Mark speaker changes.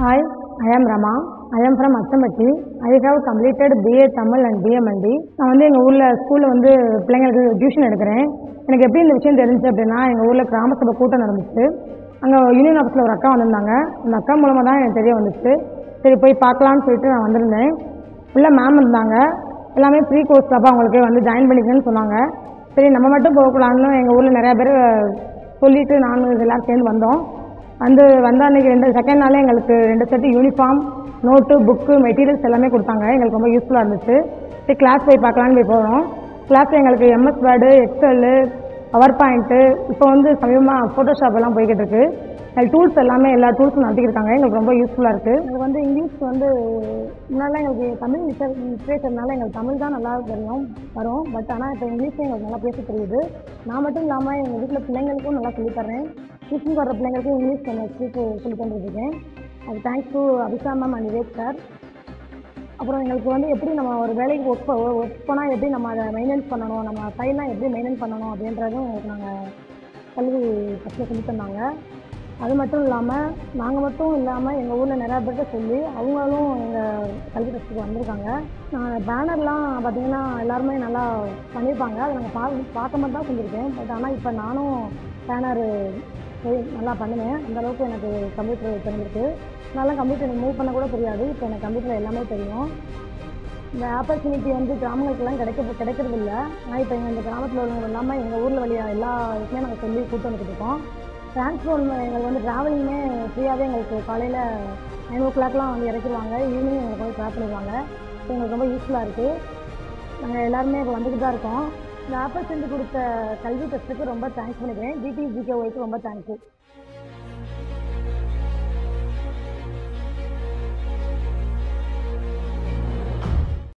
Speaker 1: Hi, I am Rama. I am from Attamatti. I have completed BA Tamil and BMND. நான் வந்து எங்கள் ஊரில் ஸ்கூலில் வந்து பிள்ளைங்களுக்கு டியூஷன் எடுக்கிறேன் எனக்கு எப்படி இந்த விஷயம் தெரிஞ்சுச்சு அப்படின்னா எங்கள் ஊரில் கிராம சபை கூட்டம் நடந்துச்சு அங்கே யூனியன் ஆஃபீஸில் ஒரு அக்கா வந்திருந்தாங்க அந்த அக்கா மூலமாக தான் எனக்கு தெரிய வந்துச்சு சரி போய் பார்க்கலான்னு சொல்லிட்டு நான் வந்திருந்தேன் உள்ள மேம் இருந்தாங்க எல்லாமே ப்ரீ கோர்ஸ் அப்போ அவங்களுக்கு வந்து ஜாயின் பண்ணிக்கணும்னு சொன்னாங்க சரி நம்ம மட்டும் போகக்கூடாதுன்னு எங்கள் ஊரில் நிறையா பேர் சொல்லிட்டு நானும் எல்லாரும் சேர்ந்து வந்தோம் வந்து வந்த அன்னைக்கு ரெண்டு செகண்ட் நாளே எங்களுக்கு ரெண்டு set uniform note book materials எல்லாமே கொடுத்தாங்க எங்களுக்கு ரொம்ப யூஸ்ஃபுல்லாக இருந்துச்சு சரி கிளாஸ் போய் பார்க்கலான்னு போய் போகிறோம் கிளாஸில் எங்களுக்கு எம்எஸ் வேர்டு எக்ஸல்லு பவர் பாயிண்ட்டு இப்போ வந்து சமீபமாக ஃபோட்டோஷாப் எல்லாம் போய்கிட்டு இருக்கு அதில் டூல்ஸ் எல்லாமே எல்லா டூல்ஸும் நடத்திக்கிருக்காங்க எங்களுக்கு ரொம்ப யூஸ்ஃபுல்லாக இருக்குது எங்களுக்கு வந்து இங்கிலீஷ் வந்து முன்னாடிலாம் எங்களுக்கு தமிழ் லிட்டர் லிட்ரேச்சர்னால எங்களுக்கு தமிழ் தான் நல்லா தெரியும் வரும் பட் ஆனால் இப்போ இங்கிலீஷும் எங்களுக்கு நல்லா பேச தெரியுது நான் மட்டும் இல்லாமல் எங்கள் வீட்டில் பிள்ளைங்களுக்கும் நல்லா சொல்லித் தர்றேன் டியூஷன் வர்ற பிள்ளைங்களுக்கும் இங்கிலீஷ் கொஞ்சம் ஸ்பீக்கு சொல்லி தந்துருக்கேன் அது thanks to Abisha ma'am and Vivek sir அப்புறம் எங்களுக்கு வந்து எப்படி நம்ம ஒரு வேலைக்கு ஒர்க் ஒர்க் போனால் எப்படி நம்ம அதை மெயின்டைன் பண்ணணும் நம்ம ஃபைல்லாம் எப்படி மெயின்டைன் பண்ணணும் அப்படின்றதும் எங்களுக்கு நாங்கள் கல்வி பற்றி சொல்லி தந்தாங்க அது மட்டும் இல்லாமல் நாங்கள் மட்டும் இல்லாமல் எங்கள் ஊரில் நிறையா பேர்கிட்ட சொல்லி அவங்களும் எங்கள் கல்வி டெஸ்ட்டுக்கு வந்திருக்காங்க பேனர்லாம் பார்த்தீங்கன்னா எல்லாருமே நல்லா பண்ணியிருப்பாங்க அதை நாங்கள் பா பார்க்க மட்டும் தான் செஞ்சுருக்கேன் பட் ஆனால் இப்போ நானும் பேனர் நல்லா பண்ணுவேன் அந்த அளவுக்கு எனக்கு கம்ப்யூட்டர் தெரிஞ்சிருக்கு நல்லா கம்ப்யூட்டர் மூவ் பண்ண கூட தெரியாது இப்போ எனக்கு கம்ப்யூட்டர் எல்லாமே தெரியும் இந்த ஆப்பர்ச்சுனிட்டி வந்து கிராமங்களுக்கெல்லாம் கிடைக்க கிடைக்கிறது இல்லை ஆனால் இப்போ எங்கள் இந்த கிராமத்தில் உள்ளவங்க இல்லாமல் எங்கள் ஊரில் வழியாக எல்லா இதுக்குமே நாங்கள் சொல்லி கூட்டு வந்துட்டு இருக்கோம் டிரான்ஸ்போர்ட் எங்களுக்கு வந்து ட்ராவலிங்குமே ஃப்ரீயாகவே எங்களுக்கு காலையில் நைன் ஓ கிளாக்லாம் வந்து இறக்கிடுவாங்க ஈவினிங் எங்களுக்கு வந்து ட்ராப் பண்ணிடுவாங்க ஸோ எங்களுக்கு ரொம்ப யூஸ்ஃபுல்லாக இருக்குது நாங்கள் எல்லாருமே இப்போ வந்துட்டு தான் இருக்கோம் இந்த ஆப்பர்ச்சுனிட்டி கொடுத்த கல்வி டெஸ்ட்டுக்கு ரொம்ப தேங்க்ஸ் பண்ணிக்கிறேன் ஜிடி ஜிகே ஒய்க்கு ரொம்ப தேங்க்யூ